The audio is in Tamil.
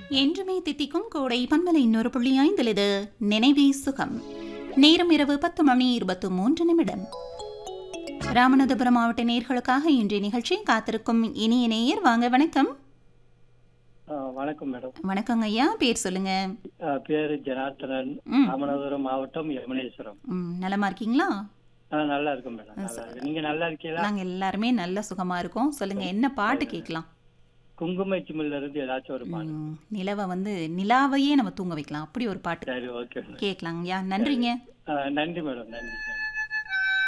என்றுமே தித்திக்கும் கோடை பண்பலை இன்னொரு புள்ளி ஐந்தில் இது நினைவே சுகம் நேரம் இரவு பத்து மணி இருபத்து மூன்று நிமிடம் ராமநாதபுரம் மாவட்ட நேர்களுக்காக இன்றைய நிகழ்ச்சி காத்திருக்கும் இனிய நேயர் வாங்க வணக்கம் ஆ, வணக்கம் மேடம் வணக்கங்க ஐயா பேர் சொல்லுங்க ஆ, பேரு ஜனார்த்தனன் ம். ராமநாதபுரம் மாவட்டம் யமுனேஸ்வரம் ம், நலமா இருக்கீங்களா ஆ, நல்லா இருக்கும் மேடம் நல்லா இருக்கு நீங்க நல்லா இருக்கீங்களா நாங்க எல்லாருமே நல்ல சுகமா இருக்கோம் சொல்லுங்க என்ன பாட்டு கேட்கலாம் குங்கும சிமிழ்ல இருந்து ஏதாச்சும் ஒரு பாடு ம், நிலவை வந்து நிலாவையே நம்ம தூங்க வைக்கலாம் அப்படி ஒரு பாட்டு சரி ஓகே கேட்கலாங்கய்யா நன்றிங்க நன்றி மேடம் நன்றி நன்றி